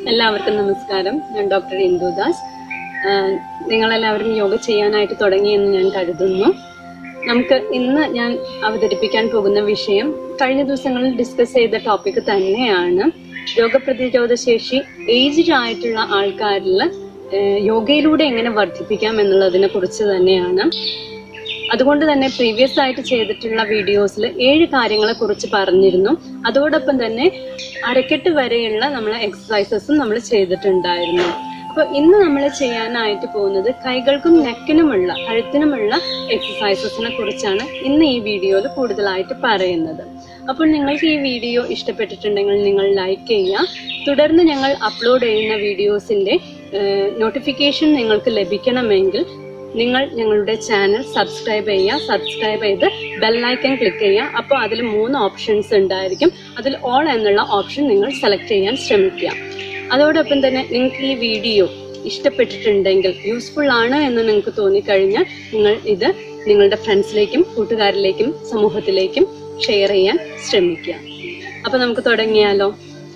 എല്ലാവർക്കും നമസ്കാരം ഞാൻ ഡോക്ടർ ഇന്ദുദാസ് ആഹ് നിങ്ങളെല്ലാവരും യോഗ ചെയ്യാനായിട്ട് തുടങ്ങിയെന്ന് ഞാൻ കരുതുന്നു നമുക്ക് ഇന്ന് ഞാൻ അവതരിപ്പിക്കാൻ പോകുന്ന വിഷയം കഴിഞ്ഞ ദിവസങ്ങളിൽ ഡിസ്കസ് ചെയ്ത ടോപ്പിക് തന്നെയാണ് രോഗപ്രതിരോധ ശേഷി ഏജ്ഡ് ആയിട്ടുള്ള ആൾക്കാരിൽ ആഹ് യോഗയിലൂടെ എങ്ങനെ വർദ്ധിപ്പിക്കാം എന്നുള്ളതിനെ കുറിച്ച് തന്നെയാണ് അതുകൊണ്ട് തന്നെ പ്രീവിയസ് ആയിട്ട് ചെയ്തിട്ടുള്ള വീഡിയോസിൽ ഏഴ് കാര്യങ്ങളെ കുറിച്ച് പറഞ്ഞിരുന്നു അതോടൊപ്പം തന്നെ അരക്കെട്ട് വരെയുള്ള നമ്മളെ എക്സസൈസസും നമ്മൾ ചെയ്തിട്ടുണ്ടായിരുന്നു അപ്പൊ ഇന്ന് നമ്മൾ ചെയ്യാനായിട്ട് പോകുന്നത് കൈകൾക്കും നെക്കിനുമുള്ള കഴുത്തിനുമുള്ള എക്സസൈസസിനെ കുറിച്ചാണ് ഇന്ന് ഈ വീഡിയോയിൽ കൂടുതലായിട്ട് പറയുന്നത് അപ്പോൾ നിങ്ങൾക്ക് ഈ വീഡിയോ ഇഷ്ടപ്പെട്ടിട്ടുണ്ടെങ്കിൽ നിങ്ങൾ ലൈക്ക് ചെയ്യുക തുടർന്ന് ഞങ്ങൾ അപ്ലോഡ് ചെയ്യുന്ന വീഡിയോസിന്റെ നോട്ടിഫിക്കേഷൻ നിങ്ങൾക്ക് ലഭിക്കണമെങ്കിൽ നിങ്ങൾ ഞങ്ങളുടെ ചാനൽ സബ്സ്ക്രൈബ് ചെയ്യുക സബ്സ്ക്രൈബ് ചെയ്ത് ബെല്ലൈക്കൺ ക്ലിക്ക് ചെയ്യുക അപ്പോൾ അതിൽ മൂന്ന് ഓപ്ഷൻസ് ഉണ്ടായിരിക്കും അതിൽ ഓൾ എന്നുള്ള ഓപ്ഷൻ നിങ്ങൾ സെലക്ട് ചെയ്യാൻ ശ്രമിക്കുക അതോടൊപ്പം തന്നെ നിങ്ങൾക്ക് ഈ വീഡിയോ ഇഷ്ടപ്പെട്ടിട്ടുണ്ടെങ്കിൽ യൂസ്ഫുൾ ആണ് എന്ന് നിങ്ങൾക്ക് തോന്നിക്കഴിഞ്ഞാൽ നിങ്ങൾ ഇത് നിങ്ങളുടെ ഫ്രണ്ട്സിലേക്കും കൂട്ടുകാരിലേക്കും സമൂഹത്തിലേക്കും ഷെയർ ചെയ്യാൻ ശ്രമിക്കുക അപ്പൊ നമുക്ക് തുടങ്ങിയാലോ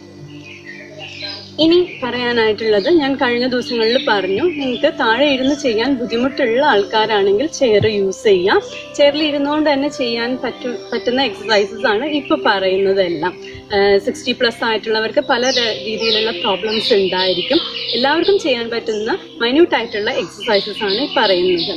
ഇനി പറയാനായിട്ടുള്ളത് ഞാൻ കഴിഞ്ഞ ദിവസങ്ങളിൽ പറഞ്ഞു നിങ്ങൾക്ക് താഴെ ഇരുന്ന് ചെയ്യാൻ ബുദ്ധിമുട്ടുള്ള ആൾക്കാരാണെങ്കിൽ ചെയർ യൂസ് ചെയ്യാം ചെയറിൽ ഇരുന്നുകൊണ്ട് തന്നെ ചെയ്യാൻ പറ്റു പറ്റുന്ന എക്സസൈസസ് ആണ് ഇപ്പൊ പറയുന്നതെല്ലാം സിക്സ്റ്റി പ്ലസ് ആയിട്ടുള്ളവർക്ക് പല ര- രീതിയിലുള്ള പ്രോബ്ലംസ് ഉണ്ടായിരിക്കും എല്ലാവർക്കും ചെയ്യാൻ പറ്റുന്ന മൈന്യൂട്ട് ആയിട്ടുള്ള എക്സസൈസസ് ആണ് ഈ പറയുന്നത്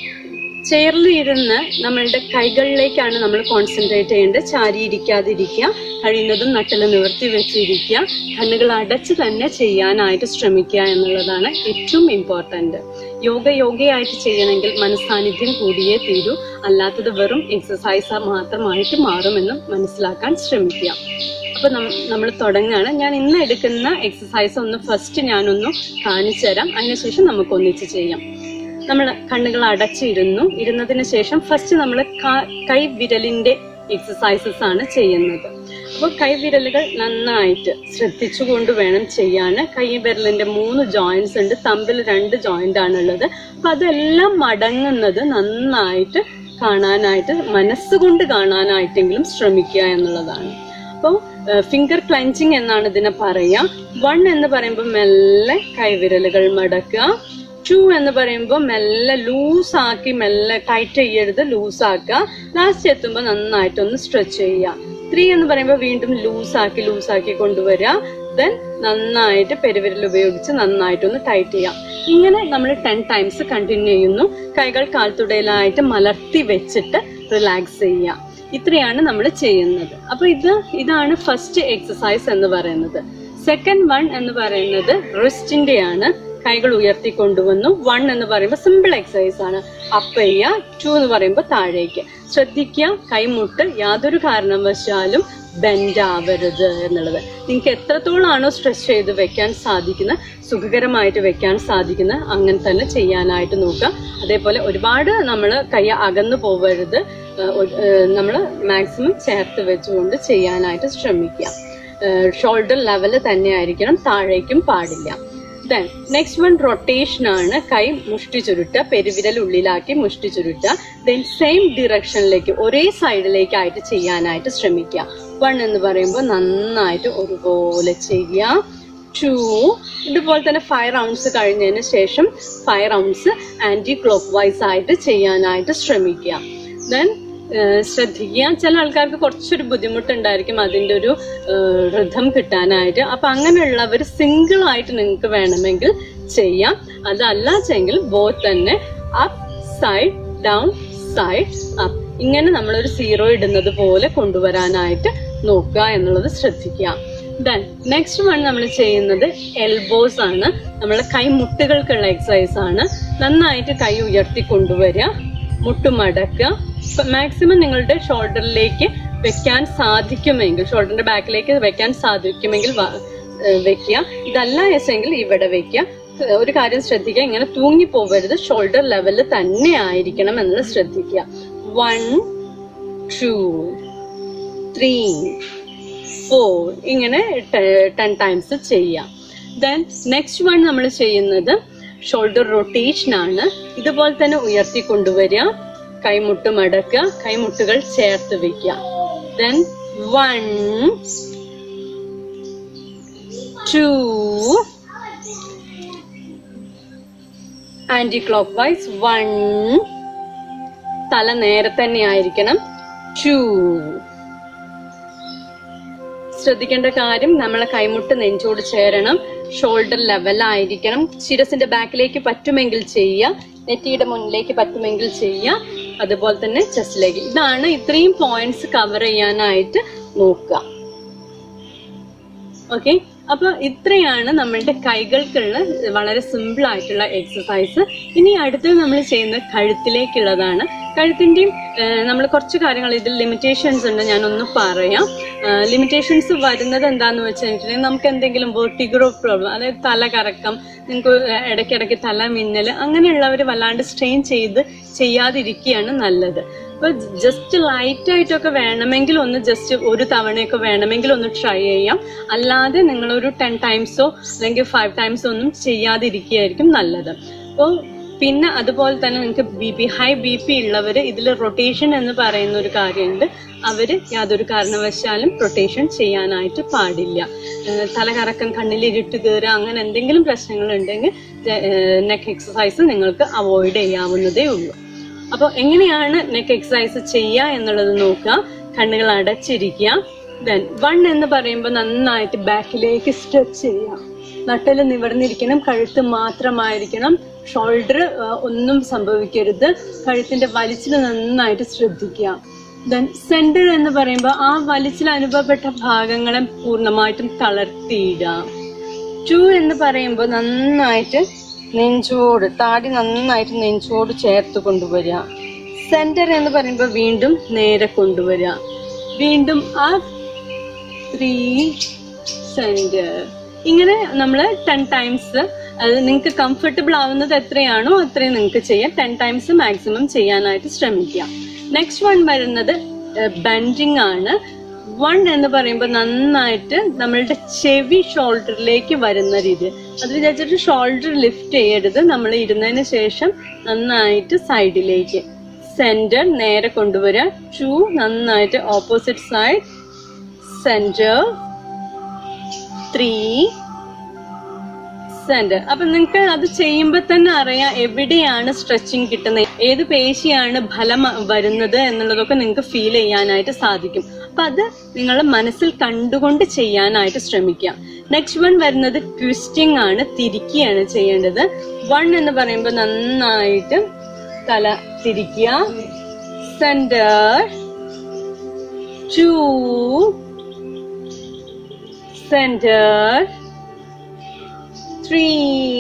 ചെയറിൽ ഇരുന്ന് നമ്മളുടെ കൈകളിലേക്കാണ് നമ്മൾ കോൺസെൻട്രേറ്റ് ചെയ്യേണ്ടത് ചാരി ഇരിക്കാതിരിക്കുക കഴിയുന്നതും നട്ടില് നിവർത്തി വെച്ചിരിക്കുക കണ്ണുകൾ അടച്ച് തന്നെ ചെയ്യാനായിട്ട് ശ്രമിക്കുക എന്നുള്ളതാണ് ഏറ്റവും ഇമ്പോർട്ടന്റ് യോഗ യോഗയായിട്ട് ചെയ്യണമെങ്കിൽ മനസ്സാന്നിധ്യം കൂടിയേ തീരൂ അല്ലാത്തത് വെറും എക്സസൈസ് മാത്രമായിട്ട് മാറുമെന്ന് മനസ്സിലാക്കാൻ ശ്രമിക്കുക അപ്പൊ നമ്മൾ തുടങ്ങുകയാണ് ഞാൻ ഇന്ന് എടുക്കുന്ന എക്സസൈസ് ഒന്ന് ഫസ്റ്റ് ഞാനൊന്ന് കാണിച്ചു തരാം അതിനുശേഷം നമുക്ക് ഒന്നിച്ച് ചെയ്യാം നമ്മൾ കണ്ണുകൾ അടച്ചിരുന്നു ഇരുന്നതിന് ശേഷം ഫസ്റ്റ് നമ്മൾ കൈ വിരലിന്റെ എക്സസൈസസ് ആണ് ചെയ്യുന്നത് അപ്പോൾ കൈവിരലുകൾ നന്നായിട്ട് ശ്രദ്ധിച്ചുകൊണ്ട് വേണം ചെയ്യാൻ കൈ വിരലിന്റെ മൂന്ന് ജോയിന്റ്സ് ഉണ്ട് തമ്പിൽ രണ്ട് ജോയിന്റ് ആണുള്ളത് അപ്പൊ അതെല്ലാം മടങ്ങുന്നത് നന്നായിട്ട് കാണാനായിട്ട് മനസ്സുകൊണ്ട് കാണാനായിട്ടെങ്കിലും ശ്രമിക്കുക എന്നുള്ളതാണ് അപ്പോൾ ഫിംഗർ ക്ലഞ്ചിങ് എന്നാണ് ഇതിനെ പറയാ വൺ എന്ന് പറയുമ്പോൾ മെല്ലെ കൈവിരലുകൾ മടക്കുക ടു എന്ന് പറയുമ്പോൾ മെല്ലെ ലൂസ് ആക്കി മെല്ലെ ടൈറ്റ് ചെയ്യരുത് ലൂസ് ആക്കുക ലാസ്റ്റ് എത്തുമ്പോൾ നന്നായിട്ടൊന്ന് സ്ട്രെച്ച് ചെയ്യുക ത്രീ എന്ന് പറയുമ്പോൾ വീണ്ടും ലൂസ് ആക്കി ലൂസ് ആക്കി കൊണ്ടുവരിക ദെൻ നന്നായിട്ട് പെരുവിരൽ ഉപയോഗിച്ച് നന്നായിട്ടൊന്ന് ടൈറ്റ് ചെയ്യാം ഇങ്ങനെ നമ്മൾ ടെൻ ടൈംസ് കണ്ടിന്യൂ ചെയ്യുന്നു കൈകൾ കാൽത്തുടയിലായിട്ട് മലർത്തി വെച്ചിട്ട് റിലാക്സ് ചെയ്യുക ഇത്രയാണ് നമ്മൾ ചെയ്യുന്നത് അപ്പൊ ഇത് ഇതാണ് ഫസ്റ്റ് എക്സസൈസ് എന്ന് പറയുന്നത് സെക്കൻഡ് വൺ എന്ന് പറയുന്നത് റിസ്റ്റിന്റെ ആണ് കൈകൾ ഉയർത്തി കൊണ്ടുവന്നു വൺ എന്ന് പറയുമ്പോൾ സിമ്പിൾ എക്സസൈസ് ആണ് അപ്പ് ചെയ്യുക ടു എന്ന് പറയുമ്പോൾ താഴേക്ക് ശ്രദ്ധിക്കുക കൈമുട്ട് യാതൊരു കാരണവശാലും ബെൻഡ് ആവരുത് എന്നുള്ളത് നിങ്ങൾക്ക് എത്രത്തോളാണോ സ്ട്രെച്ച് ചെയ്ത് വെക്കാൻ സാധിക്കുന്ന സുഖകരമായിട്ട് വെക്കാൻ സാധിക്കുന്ന അങ്ങനെ തന്നെ ചെയ്യാനായിട്ട് നോക്കുക അതേപോലെ ഒരുപാട് നമ്മൾ കൈ അകന്നു പോവരുത് നമ്മൾ മാക്സിമം ചേർത്ത് വെച്ചുകൊണ്ട് ചെയ്യാനായിട്ട് ശ്രമിക്കുക ഷോൾഡർ ലെവല് തന്നെ ആയിരിക്കണം താഴേക്കും പാടില്ല ദെൻ നെക്സ്റ്റ് വൺ റൊട്ടേഷൻ ആണ് കൈ മുഷ്ടി ചുരുട്ടുക പെരുവിരൽ ഉള്ളിലാക്കി മുഷ്ടി ചുരുട്ടുക ദെൻ സെയിം ഡിറക്ഷനിലേക്ക് ഒരേ സൈഡിലേക്കായിട്ട് ചെയ്യാനായിട്ട് ശ്രമിക്കുക വൺ എന്ന് പറയുമ്പോൾ നന്നായിട്ട് ഒരുപോലെ ചെയ്യുക ടു ഇതുപോലെ തന്നെ ഫൈവ് റൗണ്ട്സ് കഴിഞ്ഞതിന് ശേഷം five rounds anticlockwise ആയിട്ട് ചെയ്യാനായിട്ട് ശ്രമിക്കുക ദെൻ ശ്രദ്ധിക്കുക ചില ആൾക്കാർക്ക് കുറച്ചൊരു ബുദ്ധിമുട്ടുണ്ടായിരിക്കും അതിൻ്റെ ഒരു ഋതം കിട്ടാനായിട്ട് അപ്പൊ അങ്ങനെയുള്ളവർ സിംഗിൾ ആയിട്ട് നിങ്ങൾക്ക് വേണമെങ്കിൽ ചെയ്യാം അതല്ലാച്ചെങ്കിൽ ബോത്ത് തന്നെ up side down side up ഇങ്ങനെ നമ്മളൊരു സീറോ ഇടുന്നത് പോലെ കൊണ്ടുവരാനായിട്ട് നോക്കുക എന്നുള്ളത് ശ്രദ്ധിക്കുക ദെൻ നെക്സ്റ്റ് വൺ നമ്മൾ ചെയ്യുന്നത് എൽബോസ് ആണ് നമ്മളെ കൈമുട്ടുകൾക്കുള്ള എക്സസൈസ് ആണ് നന്നായിട്ട് കൈ ഉയർത്തി കൊണ്ടുവരിക മുട്ടുമടക്കുക മാക്സിമം നിങ്ങളുടെ ഷോൾഡറിലേക്ക് വെക്കാൻ സാധിക്കുമെങ്കിൽ ഷോൾഡറിന്റെ ബാക്കിലേക്ക് വെക്കാൻ സാധിക്കുമെങ്കിൽ വ- ഏഹ് വെക്കുക ഇതല്ല എങ്കിൽ ഇവിടെ വെക്കുക ഏഹ് ഒരു കാര്യം ശ്രദ്ധിക്കുക ഇങ്ങനെ തൂങ്ങി പോവരുത് ഷോൾഡർ ലെവലിൽ തന്നെ ആയിരിക്കണം എന്നുള്ളത് ശ്രദ്ധിക്കുക വൺ ടു ത്രീ ഫോർ ഇങ്ങനെ ടെൻ ടൈംസ് ചെയ്യാം ദെൻ നെക്സ്റ്റ് വൺ നമ്മൾ ചെയ്യുന്നത് ഷോൾഡർ റൊട്ടേഷൻ ആണ് ഇതുപോലെ തന്നെ ഉയർത്തി കൊണ്ടുവരിക കൈമുട്ട് മടക്കുക കൈമുട്ടുകൾ ചേർത്ത് വെക്കുക then one two anticlockwise one തല നേരെ തന്നെ ആയിരിക്കണം ടു ശ്രദ്ധിക്കേണ്ട കാര്യം നമ്മളെ കൈമുട്ട് നെഞ്ചോട് ചേരണം ഷോൾഡർ ലെവലായിരിക്കണം ശിരസിന്റെ ബാക്കിലേക്ക് പറ്റുമെങ്കിൽ ചെയ്യുക നെറ്റിയുടെ മുന്നിലേക്ക് പറ്റുമെങ്കിൽ ചെയ്യുക അതുപോലെ തന്നെ ചെസ്റ്റിലേക്ക് ഇതാണ് ഇത്രയും പോയിന്റ്സ് കവർ ചെയ്യാനായിട്ട് നോക്കുക ഓക്കെ അപ്പൊ ഇത്രയാണ് നമ്മളുടെ കൈകൾക്കുള്ള വളരെ സിമ്പിൾ ആയിട്ടുള്ള എക്സസൈസ് ഇനി അടുത്തത് നമ്മൾ ചെയ്യുന്നത് കഴുത്തിലേക്കുള്ളതാണ് കഴുത്തിന്റെയും നമ്മൾ കുറച്ച് കാര്യങ്ങൾ ഇതിൽ ലിമിറ്റേഷൻസ് ഉണ്ട് ഞാനൊന്ന് പറയാം ലിമിറ്റേഷൻസ് വരുന്നത് എന്താന്ന് വെച്ചിട്ടുണ്ടെങ്കിൽ നമുക്ക് എന്തെങ്കിലും വെർട്ടിഗ്രോ പ്രോബ്ലം അതായത് തല കറക്കം നിങ്ങൾക്ക് ഇടയ്ക്കിടയ്ക്ക് തല മിന്നൽ അങ്ങനെയുള്ളവർ വല്ലാണ്ട് സ്ട്രെയിൻ ചെയ്ത് ചെയ്യാതിരിക്കുകയാണ് നല്ലത് അപ്പൊ ജസ്റ്റ് ലൈറ്റ് ആയിട്ടൊക്കെ വേണമെങ്കിൽ ഒന്ന് ജസ്റ്റ് ഒരു തവണയൊക്കെ വേണമെങ്കിൽ ഒന്ന് ട്രൈ ചെയ്യാം അല്ലാതെ നിങ്ങൾ ഒരു ടെൻ ടൈംസോ അല്ലെങ്കിൽ ഫൈവ് ടൈംസോ ഒന്നും ചെയ്യാതിരിക്കുകയായിരിക്കും നല്ലത് അപ്പോൾ പിന്നെ അതുപോലെ തന്നെ നിങ്ങൾക്ക് B P high B P ഉള്ളവർ ഇതിൽ റൊട്ടേഷൻ എന്ന് പറയുന്ന ഒരു കാര്യമുണ്ട് അവര് യാതൊരു കാരണവശാലും റൊട്ടേഷൻ ചെയ്യാനായിട്ട് പാടില്ല ഏഹ് തലകറക്കം കണ്ണിൽ ഇരുട്ട് കയറുക അങ്ങനെ എന്തെങ്കിലും പ്രശ്നങ്ങൾ ഉണ്ടെങ്കിൽ നെക്ക് എക്സസൈസ് നിങ്ങൾക്ക് അവോയ്ഡ് ചെയ്യാവുന്നതേ ഉള്ളൂ അപ്പോൾ എങ്ങനെയാണ് നെക്ക് എക്സസൈസ് ചെയ്യുക എന്നുള്ളത് നോക്കുക കണ്ണുകൾ അടച്ചിരിക്കുക ദെൻ വൺ എന്ന് പറയുമ്പോൾ നന്നായിട്ട് ബാക്കിലേക്ക് സ്ട്രെച്ച് ചെയ്യുക നട്ടല് നിവർന്നിരിക്കണം കഴുത്ത് മാത്രമായിരിക്കണം ഷോൾഡർ ഒന്നും സംഭവിക്കരുത് കഴുത്തിന്റെ വലിച്ചിൽ നന്നായിട്ട് ശ്രദ്ധിക്കുക ദെൻ സെന്റർ എന്ന് പറയുമ്പോൾ ആ വലിച്ചിൽ അനുഭവപ്പെട്ട ഭാഗങ്ങളെ പൂർണ്ണമായിട്ടും തളർത്തിയിടുക ടു എന്ന് പറയുമ്പോൾ നന്നായിട്ട് നെഞ്ചോട് താടി നന്നായിട്ട് നെഞ്ചോട് ചേർത്ത് കൊണ്ടുവരിക സെന്റർ എന്ന് പറയുമ്പോൾ വീണ്ടും നേരെ കൊണ്ടുവരിക വീണ്ടും ആ ത്രീ സെന്റർ ഇങ്ങനെ നമ്മൾ ടെൻ ടൈംസ് അത് നിങ്ങൾക്ക് കംഫർട്ടബിൾ ആവുന്നത് എത്രയാണോ അത്രയും നിങ്ങൾക്ക് ചെയ്യാം ടെൻ ടൈംസ് മാക്സിമം ചെയ്യാനായിട്ട് ശ്രമിക്കുക നെക്സ്റ്റ് വൺ വരുന്നത് ബെൻഡിങ് ആണ് വൺ എന്ന് പറയുമ്പോൾ നന്നായിട്ട് നമ്മളുടെ ചെവി ഷോൾഡറിലേക്ക് വരുന്ന രീതി അത് വിചാരിച്ചിട്ട് ഷോൾഡർ ലിഫ്റ്റ് ചെയ്യരുത് നമ്മൾ ഇരുന്നതിന് ശേഷം നന്നായിട്ട് സൈഡിലേക്ക് സെന്റർ നേരെ കൊണ്ടുവരിക ടു നന്നായിട്ട് opposite side centre three centre അപ്പൊ നിങ്ങൾക്ക് അത് ചെയ്യുമ്പോൾ തന്നെ അറിയാം എവിടെയാണ് സ്ട്രെച്ചിങ് കിട്ടുന്നത് ഏത് പേശിയാണ് ഫലം വരുന്നത് എന്നുള്ളതൊക്കെ നിങ്ങൾക്ക് ഫീൽ ചെയ്യാനായിട്ട് സാധിക്കും അപ്പൊ അത് നിങ്ങൾ മനസ്സിൽ കണ്ടുകൊണ്ട് ചെയ്യാനായിട്ട് ശ്രമിക്കുക നെക്സ്റ്റ് വൺ വരുന്നത് ട്വിസ്റ്റിംഗ് ആണ് തിരിക്കുകയാണ് ചെയ്യേണ്ടത് വൺ എന്ന് പറയുമ്പോൾ നന്നായിട്ട് തല തിരിക്കുക centre two centre three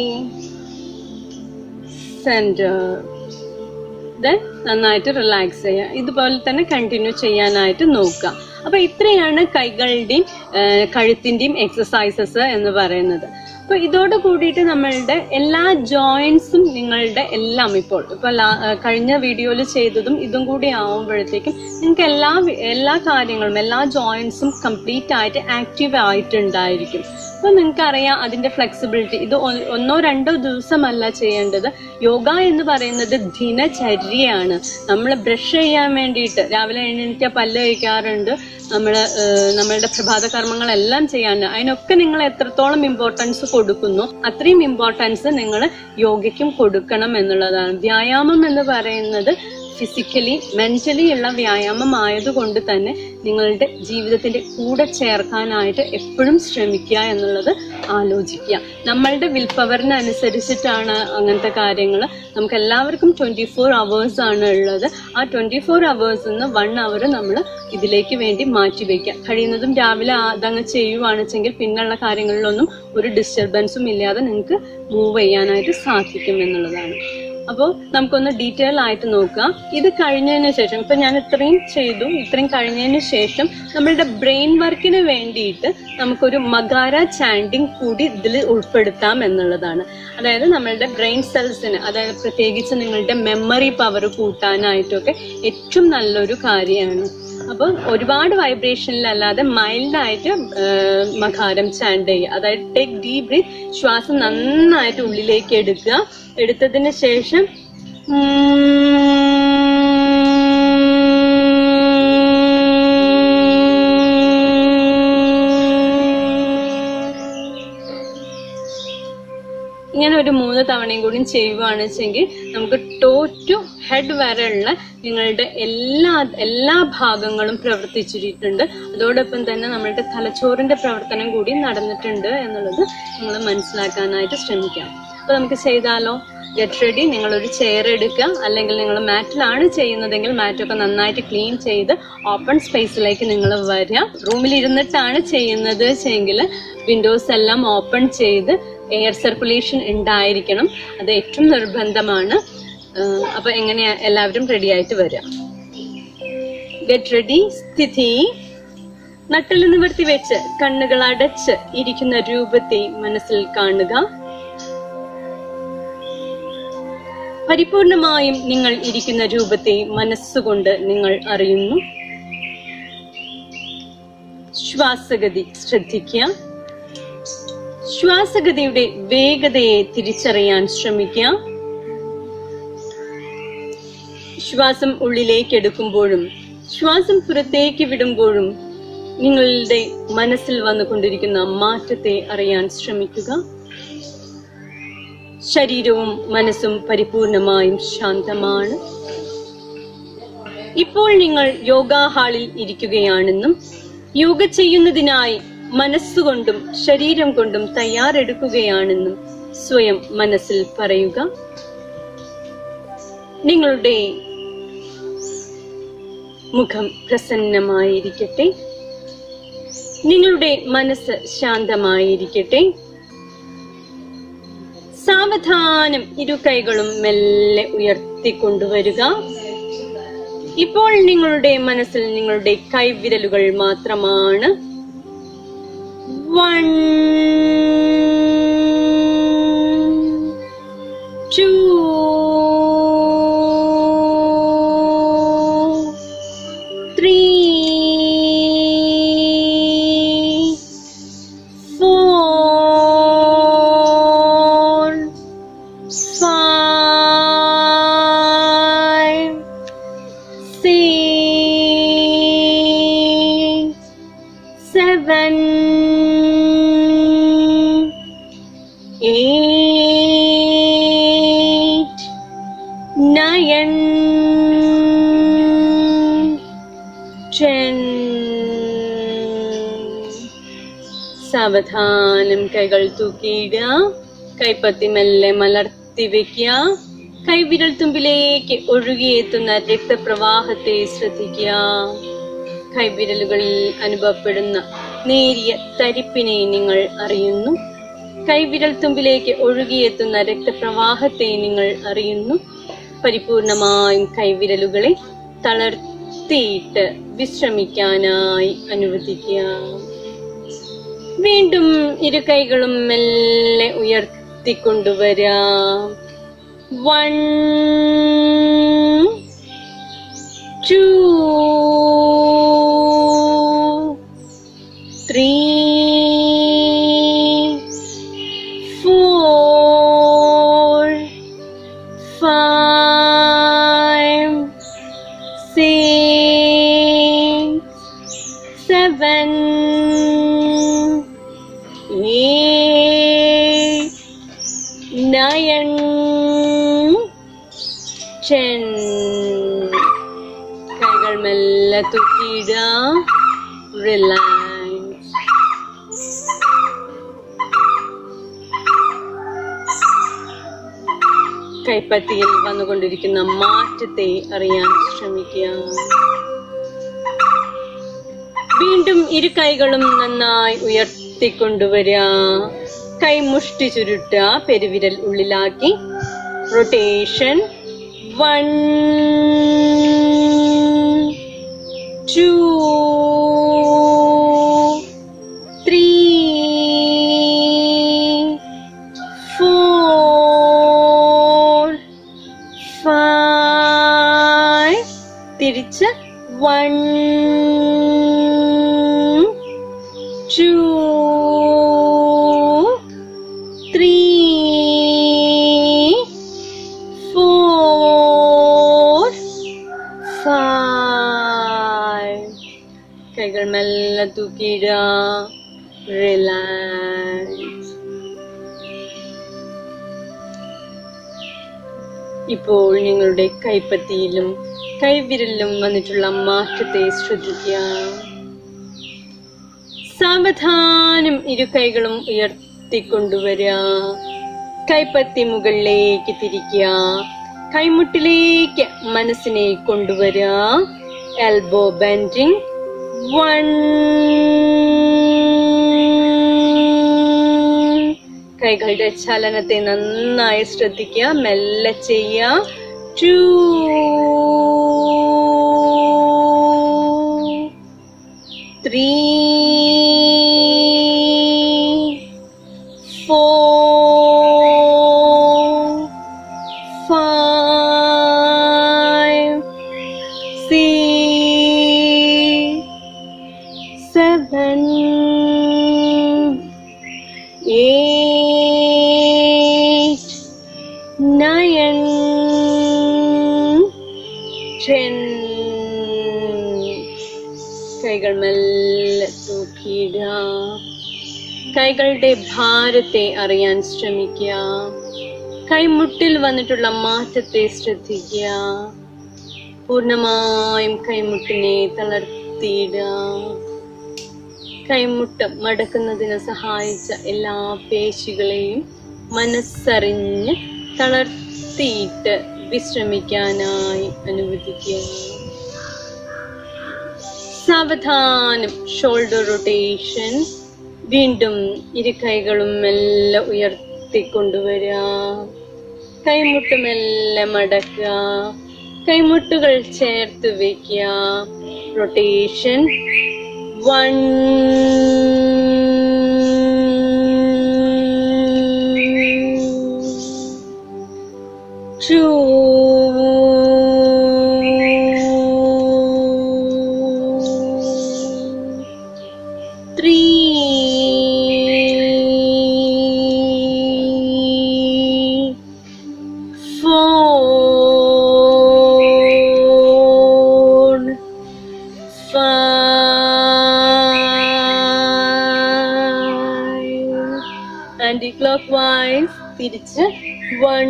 centre then നന്നായിട്ട് റിലാക്സ് ചെയ്യുക ഇതുപോലെ തന്നെ കണ്ടിന്യൂ ചെയ്യാനായിട്ട് നോക്കുക അപ്പൊ ഇത്രയാണ് കൈകളുടെയും ഏഹ്, കഴുത്തിന്റെയും എക്സസൈസസ് എന്ന് പറയുന്നത് അപ്പൊ ഇതോട് കൂടിയിട്ട് നമ്മളുടെ എല്ലാ ജോയിന്റ്സും നിങ്ങളുടെ എല്ലാം ഇപ്പോൾ ഇപ്പൊ ലാ- ഏഹ്, കഴിഞ്ഞ വീഡിയോയിൽ ചെയ്തതും ഇതും കൂടി ആവുമ്പോഴത്തേക്കും നിങ്ങൾക്ക് എല്ലാ വി- എല്ലാ കാര്യങ്ങളും എല്ലാ ജോയിന്റ്സും കംപ്ലീറ്റ് ആയിട്ട് ആക്റ്റീവ് ആയിട്ടുണ്ടായിരിക്കും അപ്പൊ നിങ്ങൾക്ക് അറിയാം അതിന്റെ ഫ്ലെക്സിബിലിറ്റി ഇത് ഒ- ഒന്നോ രണ്ടോ ദിവസമല്ല ചെയ്യേണ്ടത് യോഗ എന്ന് പറയുന്നത് ദിനചര്യയാണ് നമ്മൾ ബ്രഷ് ചെയ്യാൻ വേണ്ടിയിട്ട് രാവിലെ എഴുന്നേറ്റ് പല്ല് കഴിക്കാറുണ്ട് നമ്മൾ നമ്മളുടെ പ്രഭാത കർമ്മങ്ങളെല്ലാം ചെയ്യാനുണ്ട് അതിനൊക്കെ നിങ്ങൾ എത്രത്തോളം ഇമ്പോർട്ടൻസ് കൊടുക്കുന്നു അത്രയും ഇമ്പോർട്ടൻസ് നിങ്ങൾ യോഗയ്ക്കും കൊടുക്കണം എന്നുള്ളതാണ് വ്യായാമം എന്ന് പറയുന്നത് ഫിസിക്കലി മെന്റലി ഉള്ള വ്യായാമം ആയതുകൊണ്ട് തന്നെ നിങ്ങളുടെ ജീവിതത്തിന്റെ കൂടെ ചേർക്കാനായിട്ട് എപ്പോഴും ശ്രമിക്കുക എന്നുള്ളത് ആലോചിക്കുക നമ്മളുടെ വിൽ പവറിനനുസരിച്ചിട്ടാണ് അങ്ങനത്തെ കാര്യങ്ങൾ നമുക്ക് എല്ലാവർക്കും ട്വന്റി ഫോർ അവേഴ്സ് ആണ് ഉള്ളത് ആ ട്വന്റി ഫോർ അവേഴ്സ് നിന്ന് വൺ അവർ നമ്മൾ ഇതിലേക്ക് വേണ്ടി മാറ്റിവെക്കുക കഴിയുന്നതും രാവിലെ അതങ്ങ് ചെയ്യുവാണെച്ചെങ്കിൽ പിന്നുള്ള കാര്യങ്ങളിലൊന്നും ഒരു ഡിസ്റ്റർബൻസും ഇല്ലാതെ നിങ്ങൾക്ക് മൂവ് ചെയ്യാനായിട്ട് സാധിക്കും എന്നുള്ളതാണ് അപ്പോൾ നമുക്കൊന്ന് ഡീറ്റെയിൽ ആയിട്ട് നോക്കാം ഇത് കഴിഞ്ഞതിന് ശേഷം ഇപ്പൊ ഞാൻ ഇത്രയും ചെയ്തു ഇത്രയും കഴിഞ്ഞതിന് ശേഷം നമ്മളുടെ ബ്രെയിൻ വർക്കിന് വേണ്ടിയിട്ട് നമുക്കൊരു മകാര ചാൻഡിങ് കൂടി ഇതിൽ ഉൾപ്പെടുത്താം എന്നുള്ളതാണ് അതായത് നമ്മളുടെ ബ്രെയിൻ സെൽസിന് അതായത് പ്രത്യേകിച്ച് നിങ്ങളുടെ മെമ്മറി പവർ കൂട്ടാനായിട്ടൊക്കെ ഏറ്റവും നല്ലൊരു കാര്യമാണ് അപ്പം ഒരുപാട് വൈബ്രേഷനിലല്ലാതെ മൈൽഡായിട്ട് മകാരം ചാൻഡ് ചെയ്യുക അതായത് ടേക്ക് ഡീപ് ബ്രീത്ത് ശ്വാസം നന്നായിട്ട് ഉള്ളിലേക്ക് എടുക്കുക എടുത്തതിന് ശേഷം ഇങ്ങനെ ഒരു മൂന്ന് തവണയും കൂടി ചെയ്യുവാണ് വെച്ചെങ്കിൽ നമുക്ക് ടോ ടു ഹെഡ് വരെയുള്ള നിങ്ങളുടെ എല്ലാ എല്ലാ ഭാഗങ്ങളും പ്രവർത്തിച്ചിട്ടുണ്ട് അതോടൊപ്പം തന്നെ നമ്മളുടെ തലച്ചോറിന്റെ പ്രവർത്തനം കൂടി നടന്നിട്ടുണ്ട് എന്നുള്ളത് നമ്മൾ മനസ്സിലാക്കാനായിട്ട് ശ്രമിക്കാം അപ്പൊ നമുക്ക് ചെയ്താലോ ഗെറ്റ് റെഡി നിങ്ങൾ ഒരു ചെയർ എടുക്കുക അല്ലെങ്കിൽ നിങ്ങൾ മാറ്റിലാണ് ചെയ്യുന്നതെങ്കിൽ മാറ്റൊക്കെ നന്നായിട്ട് ക്ലീൻ ചെയ്ത് ഓപ്പൺ സ്പേസിലേക്ക് നിങ്ങൾ വരിക റൂമിൽ ഇരുന്നിട്ടാണ് ചെയ്യുന്നത് വെച്ചെങ്കിൽ വിൻഡോസ് എല്ലാം ഓപ്പൺ ചെയ്ത് എയർ സർക്കുലേഷൻ ഉണ്ടായിരിക്കണം അത് ഏറ്റവും നിർബന്ധമാണ് ആഹ് അപ്പൊ എങ്ങനെയാ എല്ലാവരും റെഡി ആയിട്ട് വരിക ഗെറ്റ് റെഡി സ്ഥിതി നട്ടൽ നിവർത്തി വെച്ച് കണ്ണുകൾ അടച്ച് ഇരിക്കുന്ന രൂപത്തെ മനസ്സിൽ കാണുക പരിപൂർണമായും നിങ്ങൾ ഇരിക്കുന്ന രൂപത്തെ മനസ്സുകൊണ്ട് നിങ്ങൾ അറിയുന്നു ശ്വാസഗതി ശ്രദ്ധിക്കുക ശ്വാസഗതിയുടെ വേഗതയെ തിരിച്ചറിയാൻ ശ്രമിക്കുക ശ്വാസം ഉള്ളിലേക്ക് എടുക്കുമ്പോഴും ശ്വാസം പുറത്തേക്ക് വിടുമ്പോഴും നിങ്ങളുടെ മനസ്സിൽ വന്നുകൊണ്ടിരിക്കുന്ന മാറ്റത്തെ അറിയാൻ ശ്രമിക്കുക ശരീരവും മനസ്സും പരിപൂർണമായും ശാന്തമാണ് ഇപ്പോൾ നിങ്ങൾ യോഗാ ഹാളിൽ ഇരിക്കുകയാണെന്നും യോഗ ചെയ്യുന്നതിനായി മനസ്സുകൊണ്ടും ശരീരം കൊണ്ടും തയ്യാറെടുക്കുകയാണെന്നും സ്വയം മനസ്സിൽ പറയുക നിങ്ങളുടെ മുഖം പ്രസന്നമായിരിക്കട്ടെ നിങ്ങളുടെ മനസ്സ് ശാന്തമായിരിക്കട്ടെ സാവധാനം ഇരു കൈകളും മെല്ലെ ഉയർത്തിക്കൊണ്ടുവരിക ഇപ്പോൾ നിങ്ങളുടെ മനസ്സിൽ നിങ്ങളുടെ കൈവിരലുകൾ മാത്രമാണ് one two three four five, six, seven, eight, nine, ten. സാവധാനം കൈകൾ തൂക്കിയിടുക കൈപ്പത്തി മെല്ലെ മലർത്തി വെക്കുക കൈവിരൽ തുമ്പിലേക്ക് ഒഴുകിയെത്തുന്ന രക്തപ്രവാഹത്തെ ശ്രദ്ധിക്കുക കൈവിരലുകളിൽ അനുഭവപ്പെടുന്ന നേരിയ തരിപ്പിനെ നിങ്ങൾ അറിയുന്നു കൈവിരൽ തുമ്പിലേക്ക് ഒഴുകിയെത്തുന്ന രക്തപ്രവാഹത്തെ നിങ്ങൾ അറിയുന്നു പരിപൂർണമായും കൈവിരലുകളെ തളർത്തിയിട്ട് വിശ്രമിക്കാനായി അനുവദിക്കുക വീണ്ടും ഇരു കൈകളും മെല്ലെ ഉയർത്തിക്കൊണ്ടുവരാം one two three four five six seven, eight, nine, ten. കൈകൾ മെല്ലെ തൂക്കിയിടുക റിലാക്സ് കൈപ്പത്തിയിൽ വന്നുകൊണ്ടിരിക്കുന്ന മാറ്റത്തെ അറിയാൻ ശ്രമിക്കുക വീണ്ടും ഇരു കൈകളും നന്നായി ഉയർത്തിക്കൊണ്ടുവരിക കൈ മുഷ്ടി ചുരുട്ടുക പെരുവിരൽ ഉള്ളിലാക്കി rotation one two three four five തിരിച്ച് one two three four five കൈകൾ മെല്ലെ തൂക്കിയിടുക റിലാക്സ് ഇപ്പോൾ നിങ്ങളുടെ കൈപ്പത്തിയിലും കൈവിരലിലും വന്നിട്ടുള്ള മാറ്റത്തെ ശ്രദ്ധിക്കുക സാവധാനം ഇരു കൈകളും ഉയർത്തിക്കൊണ്ടുവരിക കൈപ്പത്തി മുകളിലേക്ക് തിരിക്കുക കൈമുട്ടിലേക്ക് മനസ്സിനെ കൊണ്ടുവരിക എൽബോ ബെൻഡിങ് വൺ കൈകളുടെ ചലനത്തെ നന്നായി ശ്രദ്ധിക്കുക മെല്ലെ ചെയ്യുക two three four, five, six, seven, eight, nine, ten. കൈകൾ മെല്ലെ തൂക്കിയിടുക കൈകളുടെ ഭാരത്തെ അറിയാൻ ശ്രമിക്കുക കൈമുട്ടിൽ വന്നിട്ടുള്ള മാറ്റത്തെ ശ്രദ്ധിക്കുക പൂർണ്ണമായും കൈമുട്ടിനെ തളർത്തിയിടുക കൈമുട്ട് മടക്കുന്നതിന് സഹായിച്ച എല്ലാ പേശികളെയും മനസ്സറിഞ്ഞ് തളർത്തിയിട്ട് വിശ്രമിക്കാനായി അനുവദിക്കുക സാവധാനം ഷോൾഡർ റൊട്ടേഷൻ വീണ്ടും ഇരു കൈകളും മെല്ലെ ഉയർത്തിക്കൊണ്ടുവരിക കൈമുട്ട് മെല്ലെ മടക്കുക കൈമുട്ടുകൾ ചേർത്ത് വെക്കുക rotation one two three, four, five, anticlockwise തിരിച്ച് വൺ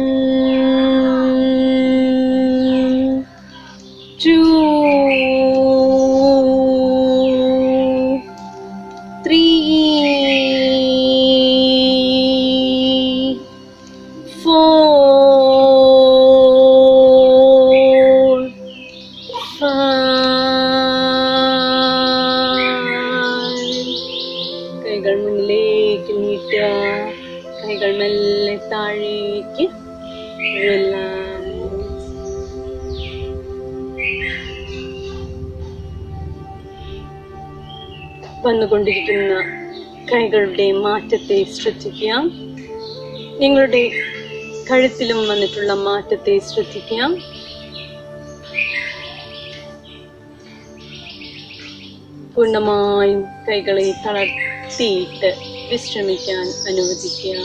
ടു ത്രീ ഫോർ കൈകൾ മുന്നിലേക്ക് നീട്ടുക കൈകൾ മെല്ലെ താഴേക്ക് റിലാക്സ് വന്നുകൊണ്ടിരിക്കുന്ന കൈകളുടെ മാറ്റത്തെ ശ്രദ്ധിക്കുക നിങ്ങളുടെ കഴുത്തിലും വന്നിട്ടുള്ള മാറ്റത്തെ ശ്രദ്ധിക്കുക പൂർണ്ണമായും കൈകളെ തളർത്തിയിട്ട് വിശ്രമിക്കാൻ അനുവദിക്കുക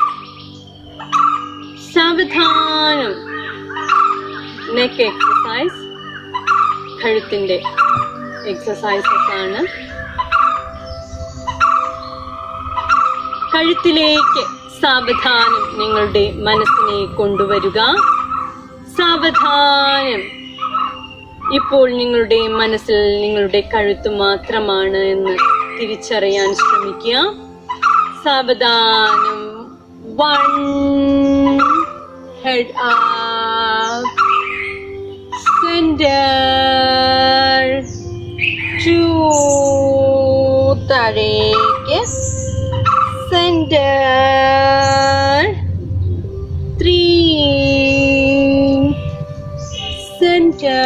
സാവധാനം നെക്ക് എക്സസൈസ് കഴുത്തിന്റെ എക്സസൈസസ് ആണ് കഴുത്തിലേക്ക് സാവധാനം നിങ്ങളുടെ മനസ്സിനെ കൊണ്ടുവരിക സാവധാനം ഇപ്പോൾ നിങ്ങളുടെ മനസ്സിൽ നിങ്ങളുടെ കഴുത്ത് മാത്രമാണ് എന്ന് തിരിച്ചറിയാൻ ശ്രമിക്കുക സാവധാനം one head up centre two താഴേക്ക് centre three center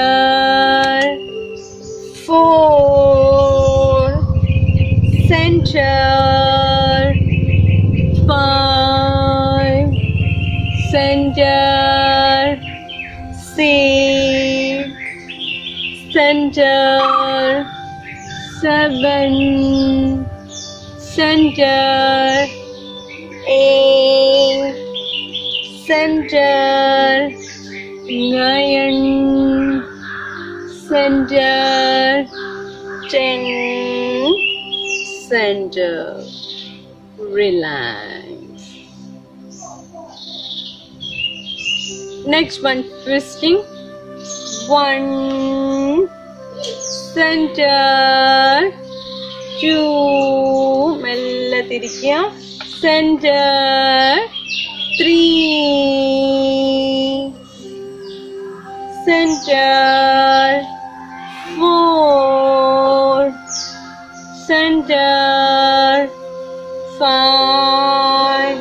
four center five center six center seven center eight center nine center ten center relax Next one, twisting. One, center, two, മെല്ലെ തിരിക്കുക centre three centre four centre five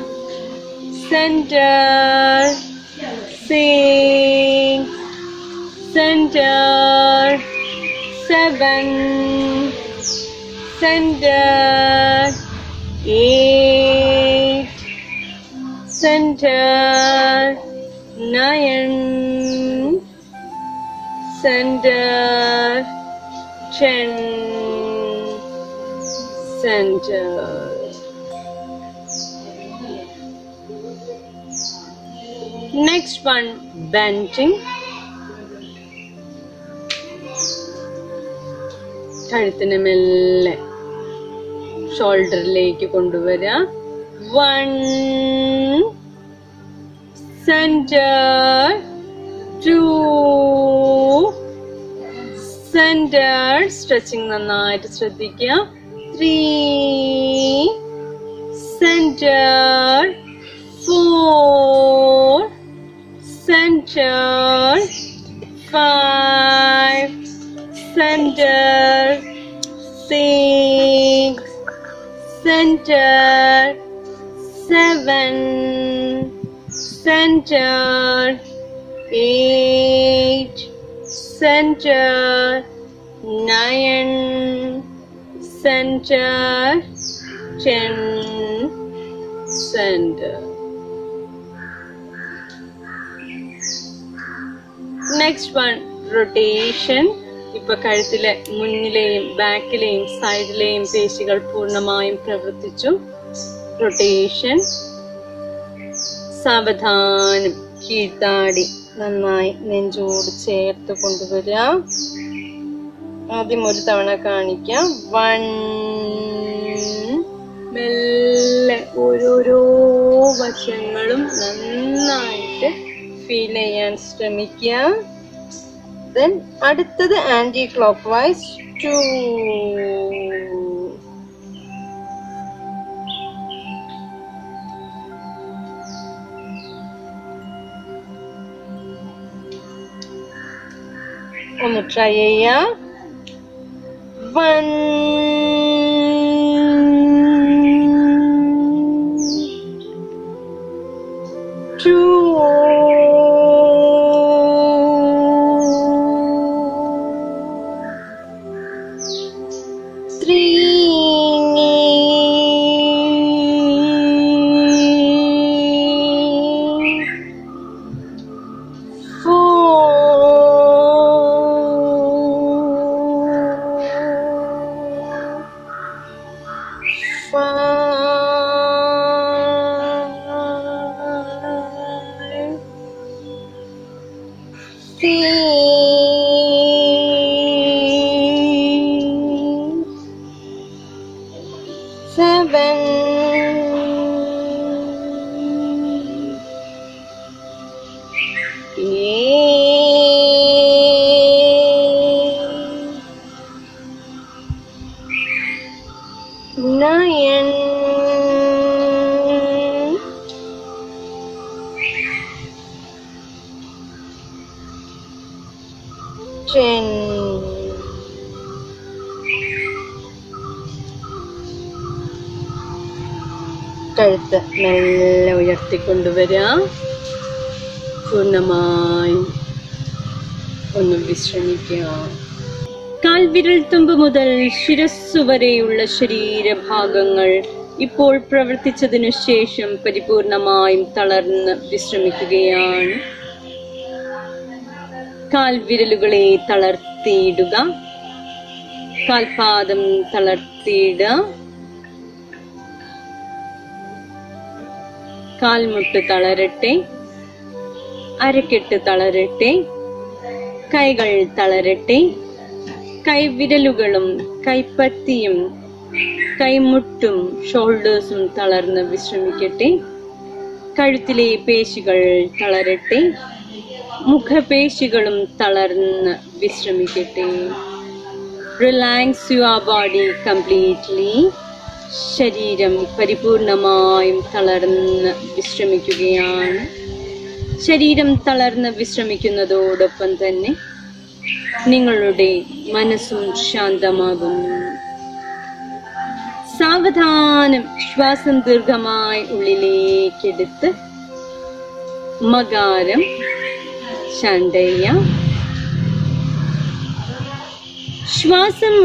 centre six, center, seven, center, eight, center, nine, center, ten, center. Next one, bending. കഴുത്തിന് മെല്ലെ ഷോൾഡറിലേക്ക് കൊണ്ടുവരിക one centre two centre stretching നന്നായിട്ട് ശ്രദ്ധിക്കുക three centre four, center, five, center, six, center, seven, center, eight, center, nine, center, ten, center. Next one rotation ഇപ്പൊ കഴുത്തിലെ മുന്നിലെയും ബാക്കിലെയും സൈഡിലെയും പേശികൾ പൂർണ്ണമായും പ്രവർത്തിച്ചു റൊട്ടേഷൻ സാവധാനം കീഴ്ത്താടി നന്നായി നെഞ്ചോട് ചേർത്ത് കൊണ്ടുവരിക ആദ്യം ഒരു തവണ കാണിക്കാം വൺ മെല്ലെ ഓരോരോ വശങ്ങളും നന്നായിട്ട് ഫീൽ ചെയ്യാൻ ശ്രമിക്കുക ദെൻ അടുത്തത് ആന്റി ക്ലോക്ക് വൈസ് ടു ഒന്ന് ട്രൈ ചെയ്യാം one two, three, four, five, six, seven, eight, nine, ten. കഴുത്ത് മെല്ലെ ഉയർത്തിക്കൊണ്ടുവരിക പൂർണ്ണമായി ഒന്ന് വിശ്രമിക്കുക കാൽവിരൽ തുമ്പ് മുതൽ ശിരസ്സു വരെയുള്ള ശരീരഭാഗങ്ങൾ ഇപ്പോൾ പ്രവർത്തിച്ചതിനു ശേഷം പരിപൂർണമായും തളർന്ന് വിശ്രമിക്കുകയാണ് കാൽവിരലുകളെ തളർത്തിയിടുക കാൽപാദം തളർത്തിയിടുക കാൽമുട്ട് തളരട്ടെ അരക്കെട്ട് തളരട്ടെ കൈകൾ തളരട്ടെ കൈവിരലുകളും കൈപ്പത്തിയും കൈമുട്ടും ഷോൾഡേഴ്സും തളർന്ന് വിശ്രമിക്കട്ടെ കഴുത്തിലെ പേശികൾ തളരട്ടെ മുഖപേശികളും തളർന്ന് വിശ്രമിക്കട്ടെ റിലാക്സ് യുവർ ബോഡി കംപ്ലീറ്റ്ലി ശരീരം പരിപൂർണമായും തളർന്ന് വിശ്രമിക്കുകയാണ് ശരീരം തളർന്ന് വിശ്രമിക്കുന്നതോടൊപ്പം തന്നെ നിങ്ങളുടെ മനസ്സും ശാന്തമാകുന്നു സാവധാനം ശ്വാസം ദീർഘമായി ഉള്ളിലേക്കെടുത്ത് മകാരം ശാന്തയ്യ ശ്വാസം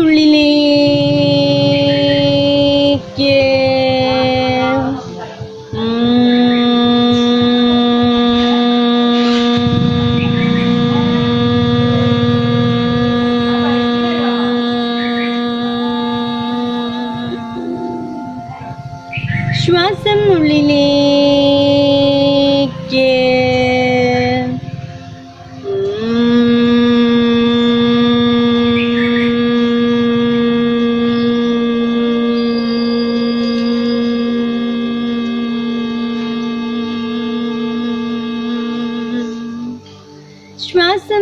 ഉള്ളിലേക്ക് ശ്വാസം ഉള്ളിലേക്ക് ശ്വാസം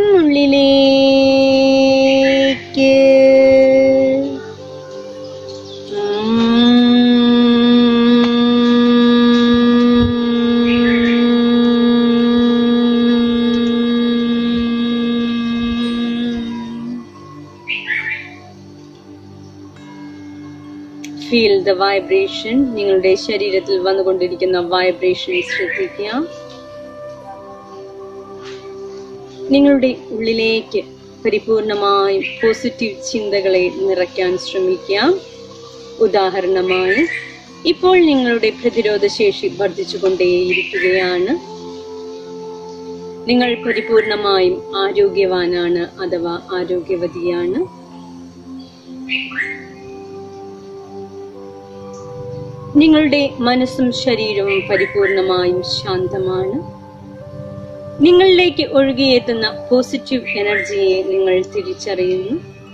ഉള്ളിലേക്ക് ഫീൽ ദ വൈബ്രേഷൻ നിങ്ങളുടെ ശരീരത്തിൽ വന്നുകൊണ്ടിരിക്കുന്ന വൈബ്രേഷൻ ശ്രദ്ധിക്കുക നിങ്ങളുടെ ഉള്ളിലേക്ക് പരിപൂർണമായും പോസിറ്റീവ് ചിന്തകളെ നിറയ്ക്കാൻ ശ്രമിക്കുക ഉദാഹരണമായി ഇപ്പോൾ നിങ്ങളുടെ പ്രതിരോധ ശേഷി വർദ്ധിച്ചുകൊണ്ടേയിരിക്കുകയാണ് നിങ്ങൾ പരിപൂർണമായും ആരോഗ്യവാനാണ് അഥവാ ആരോഗ്യവതിയാണ് നിങ്ങളുടെ മനസ്സും ശരീരവും പരിപൂർണമായും ശാന്തമാണ് നിങ്ങളിലേക്ക് ഒഴുകിയെത്തുന്ന പോസിറ്റീവ് എനർജിയെ നിങ്ങൾ തിരിച്ചറിയുന്നു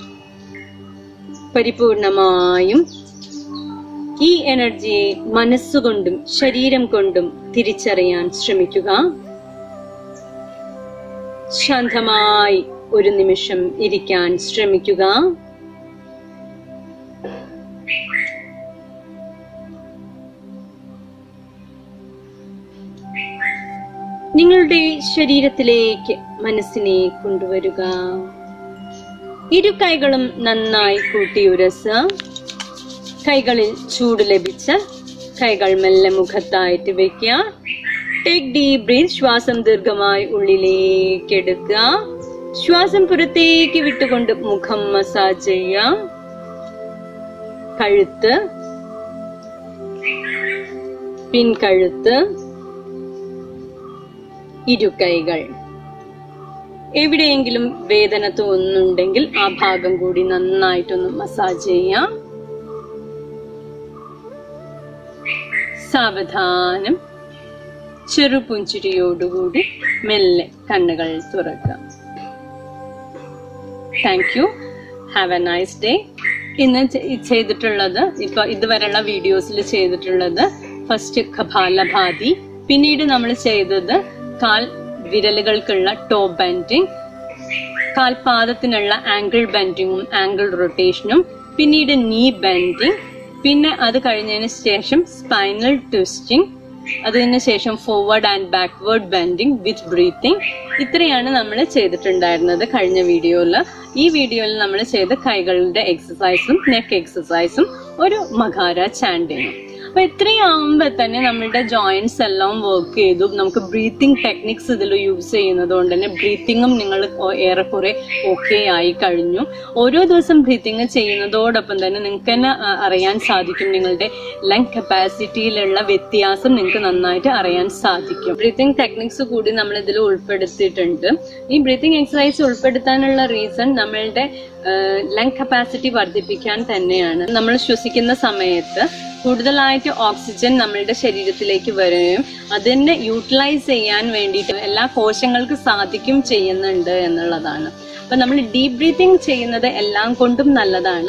പരിപൂർണമായും ഈ എനർജിയെ മനസ്സുകൊണ്ടും ശരീരം കൊണ്ടും തിരിച്ചറിയാൻ ശ്രമിക്കുക ശാന്തമായി ഒരു നിമിഷം ഇരിക്കാൻ ശ്രമിക്കുക നിങ്ങളുടെ ശരീരത്തിലേക്ക് മനസ്സിനെ കൊണ്ടുവരിക ഇരു കൈകളും നന്നായി കൂട്ടിയുരസ കൈകളിൽ ചൂട് ലഭിച്ച കൈകൾ മെല്ലെ മുഖത്തായിട്ട് വെക്കുക ടേക്ക് ഡീപ് ബ്രീത്ത് ശ്വാസം ദീർഘമായി ഉള്ളിലേക്ക് എടുക്കുക ശ്വാസം പുറത്തേക്ക് വിട്ടുകൊണ്ട് മുഖം മസാജ് ചെയ്യുക കഴുത്ത് പിൻകഴുത്ത് ഇരുകൈകൾ എവിടെയെങ്കിലും വേദന തോന്നുന്നുണ്ടെങ്കിൽ ആ ഭാഗം കൂടി നന്നായിട്ടൊന്ന് മസാജ് ചെയ്യാം സാവധാനം ചെറുപുഞ്ചിരിയോടുകൂടി മെല്ലെ കണ്ണുകൾ തുറക്കാം thank you have a nice day ഇന്ന് ചെ- ചെയ്തിട്ടുള്ളത് ഇപ്പൊ ഇതുവരെയുള്ള വീഡിയോസിൽ ചെയ്തിട്ടുള്ളത് ഫസ്റ്റ് കപാലഭാതി പിന്നീട് നമ്മൾ ചെയ്തത് കാൽ വിരലുകൾക്കുള്ള ടോ ബെൻഡിങ് കാൽപാദത്തിനുള്ള ആംഗിൾ ബെൻഡിങ്ങും ആംഗിൾ റൊട്ടേഷനും പിന്നീട് നീ ബെൻഡിങ് പിന്നെ അത് കഴിഞ്ഞതിന് ശേഷം സ്പൈനൽ ട്വിസ്റ്റിംഗ് അതിന് ശേഷം forward and backward bending with breathing ഇത്രയാണ് നമ്മൾ ചെയ്തിട്ടുണ്ടായിരുന്നത് കഴിഞ്ഞ വീഡിയോയിൽ ഈ വീഡിയോയിൽ നമ്മൾ ചെയ്ത കൈകളുടെ എക്സസൈസും നെക്ക് എക്സസൈസും ഒരു മകാര ചാൻഡിങ്ങും അപ്പൊ ഇത്രയാകുമ്പോ തന്നെ നമ്മളുടെ ജോയിന്റ്സ് എല്ലാം വർക്ക് ചെയ്തു നമുക്ക് ബ്രീത്തിങ് ടെക്നിക്സ് ഇതിൽ യൂസ് ചെയ്യുന്നത് കൊണ്ട് തന്നെ ബ്രീത്തിങ്ങും നിങ്ങൾ ഏറെക്കുറെ ഓക്കെ ആയി കഴിഞ്ഞു ഓരോ ദിവസം ബ്രീത്തിങ് ചെയ്യുന്നതോടൊപ്പം തന്നെ നിങ്ങൾക്ക് തന്നെ ആ, അറിയാൻ സാധിക്കും നിങ്ങളുടെ ലങ് കപ്പാസിറ്റിയിലുള്ള വ്യത്യാസം നിങ്ങൾക്ക് നന്നായിട്ട് അറിയാൻ സാധിക്കും ബ്രീത്തിങ് ടെക്നിക്സ് കൂടി നമ്മൾ ഇതിൽ ഉൾപ്പെടുത്തിയിട്ടുണ്ട് ഈ ബ്രീത്തിങ് എക്സസൈസ് ഉൾപ്പെടുത്താനുള്ള റീസൺ നമ്മളുടെ ലങ് കപ്പാസിറ്റി വർദ്ധിപ്പിക്കാൻ തന്നെയാണ് നമ്മൾ ശ്വസിക്കുന്ന സമയത്ത് കൂടുതലായിട്ട് ഓക്സിജൻ നമ്മളുടെ ശരീരത്തിലേക്ക് വരികയും അതിനെ യൂട്ടിലൈസ് ചെയ്യാൻ വേണ്ടിയിട്ട് എല്ലാ കോശങ്ങൾക്ക് സാധിക്കും ചെയ്യുന്നുണ്ട് എന്നുള്ളതാണ് അപ്പൊ നമ്മൾ ഡീപ് ബ്രീത്തിങ് ചെയ്യുന്നത് എല്ലാം കൊണ്ടും നല്ലതാണ്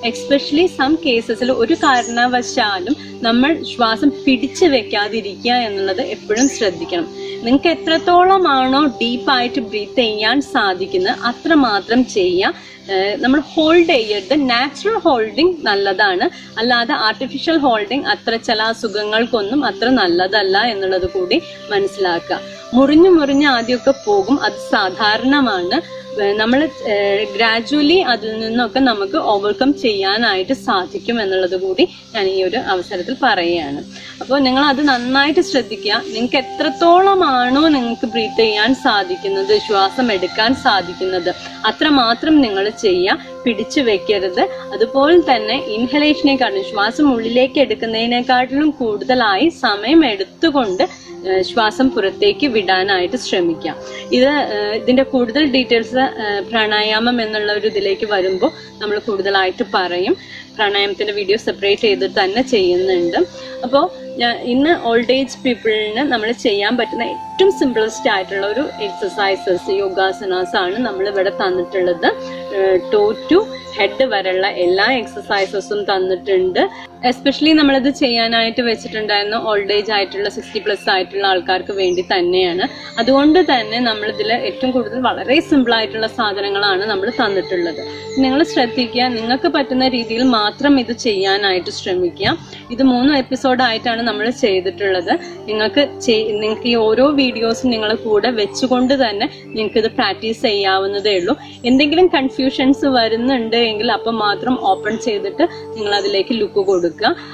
എക്സ്പെഷ്യലി സം കേസസിൽ ഒരു കാരണവശാലും നമ്മൾ ശ്വാസം പിടിച്ചു വെക്കാതിരിക്കുക എന്നുള്ളത് എപ്പോഴും ശ്രദ്ധിക്കണം നിങ്ങൾക്ക് എത്രത്തോളമാണോ ഡീപ്പായിട്ട് ബ്രീത്ത് ചെയ്യാൻ സാധിക്കുന്നത് അത്രമാത്രം ചെയ്യുക ഏഹ് നമ്മൾ ഹോൾഡ് ചെയ്യരുത് നാച്ചുറൽ ഹോൾഡിംഗ് നല്ലതാണ് അല്ലാതെ ആർട്ടിഫിഷ്യൽ ഹോൾഡിംഗ് അത്ര ചില അസുഖങ്ങൾക്കൊന്നും അത്ര നല്ലതല്ല എന്നുള്ളത് കൂടി മനസ്സിലാക്കുക മുറിഞ്ഞു മുറിഞ്ഞ് ആദ്യമൊക്കെ പോകും അത് സാധാരണമാണ് നമ്മൾ ഗ്രാജുവലി അതിൽ നിന്നൊക്കെ നമുക്ക് ഓവർകം ചെയ്യാനായിട്ട് സാധിക്കും എന്നുള്ളത് കൂടി ഞാൻ ഈ ഒരു അവസരത്തിൽ പറയുകയാണ് അപ്പോൾ നിങ്ങൾ അത് നന്നായിട്ട് ശ്രദ്ധിക്കുക നിങ്ങൾക്ക് എത്രത്തോളമാണോ നിങ്ങൾക്ക് ബ്രീത്ത് ചെയ്യാൻ സാധിക്കുന്നത് ശ്വാസം എടുക്കാൻ സാധിക്കുന്നത് അത്രമാത്രം നിങ്ങൾ ചെയ്യുക പിടിച്ചു വെക്കരുത് അതുപോലെ തന്നെ ഇൻഹലേഷനെക്കാട്ടിലും ശ്വാസം ഉള്ളിലേക്ക് എടുക്കുന്നതിനെക്കാട്ടിലും കൂടുതലായി സമയം എടുത്തുകൊണ്ട് ഏഹ് ശ്വാസം പുറത്തേക്ക് വിടാനായിട്ട് ശ്രമിക്കാം ഇത് ഏഹ് ഇതിന്റെ കൂടുതൽ ഡീറ്റെയിൽസ് പ്രാണായാമം എന്നുള്ള ഒരു ഇതിലേക്ക് വരുമ്പോൾ നമ്മൾ കൂടുതലായിട്ട് പറയും പ്രാണായാമത്തിന്റെ വീഡിയോ സെപ്പറേറ്റ് ചെയ്തിട്ട് തന്നെ ചെയ്യുന്നുണ്ട് അപ്പോൾ ഞാൻ ഇന്ന് ഓൾഡ് ഏജ് പീപ്പിളിന് നമ്മൾ ചെയ്യാൻ പറ്റുന്ന ഏറ്റവും സിംപിളസ്റ്റ് ആയിട്ടുള്ള ഒരു എക്സസൈസസ് യോഗാസനാസ് ആണ് നമ്മൾ ഇവിടെ തന്നിട്ടുള്ളത് ടോ ടു ഹെഡ് വരെയുള്ള എല്ലാ എക്സസൈസസും തന്നിട്ടുണ്ട് എസ്പെഷ്യലി നമ്മളിത് ചെയ്യാനായിട്ട് വെച്ചിട്ടുണ്ടായിരുന്ന ഓൾഡ് ഏജ് ആയിട്ടുള്ള സിക്സ്റ്റി പ്ലസ് ആയിട്ടുള്ള ആൾക്കാർക്ക് വേണ്ടി തന്നെയാണ് അതുകൊണ്ട് തന്നെ നമ്മൾ ഇതിൽ ഏറ്റവും കൂടുതൽ വളരെ സിമ്പിൾ ആയിട്ടുള്ള സാധനങ്ങളാണ് നമ്മൾ തന്നിട്ടുള്ളത് നിങ്ങൾ ശ്രദ്ധിക്കുക നിങ്ങൾക്ക് പറ്റുന്ന രീതിയിൽ മാത്രം ഇത് ചെയ്യാനായിട്ട് ശ്രമിക്കുക ഇത് മൂന്ന് എപ്പിസോഡായിട്ടാണ് നമ്മൾ ചെയ്തിട്ടുള്ളത് നിങ്ങൾക്ക് ചെയ്- നിങ്ങൾക്ക് ഈ ഓരോ വീഡിയോസും നിങ്ങൾ കൂടെ വെച്ചുകൊണ്ട് തന്നെ നിങ്ങൾക്ക് ഇത് പ്രാക്ടീസ് ചെയ്യാവുന്നതേ ഉള്ളൂ എന്തെങ്കിലും കൺഫ്യൂഷൻസ് വരുന്നുണ്ട് എങ്കിൽ അപ്പം മാത്രം ഓപ്പൺ ചെയ്തിട്ട് നിങ്ങൾ അതിലേക്ക് ലുക്ക് കൊടുക്കുക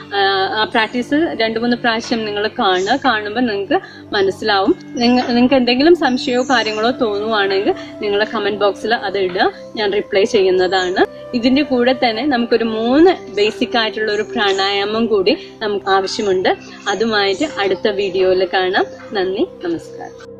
ആ പ്രാക്ടീസ് രണ്ട് മൂന്ന് പ്രാവശ്യം നിങ്ങൾ കാണുക കാണുമ്പോൾ നിങ്ങൾക്ക് മനസ്സിലാവും നിങ്ങൾക്ക് എന്തെങ്കിലും സംശയമോ കാര്യങ്ങളോ തോന്നുവാണെങ്കിൽ നിങ്ങൾ കമന്റ് ബോക്സിൽ അത് ഇടുക ഞാൻ റിപ്ലൈ ചെയ്യുന്നതാണ് ഇതിന്റെ കൂടെ തന്നെ നമുക്കൊരു മൂന്ന് ബേസിക് ആയിട്ടുള്ള ഒരു പ്രാണായാമം കൂടി നമുക്ക് ആവശ്യമുണ്ട് അതുമായിട്ട് അടുത്ത വീഡിയോയിൽ കാണാം നന്ദി നമസ്കാരം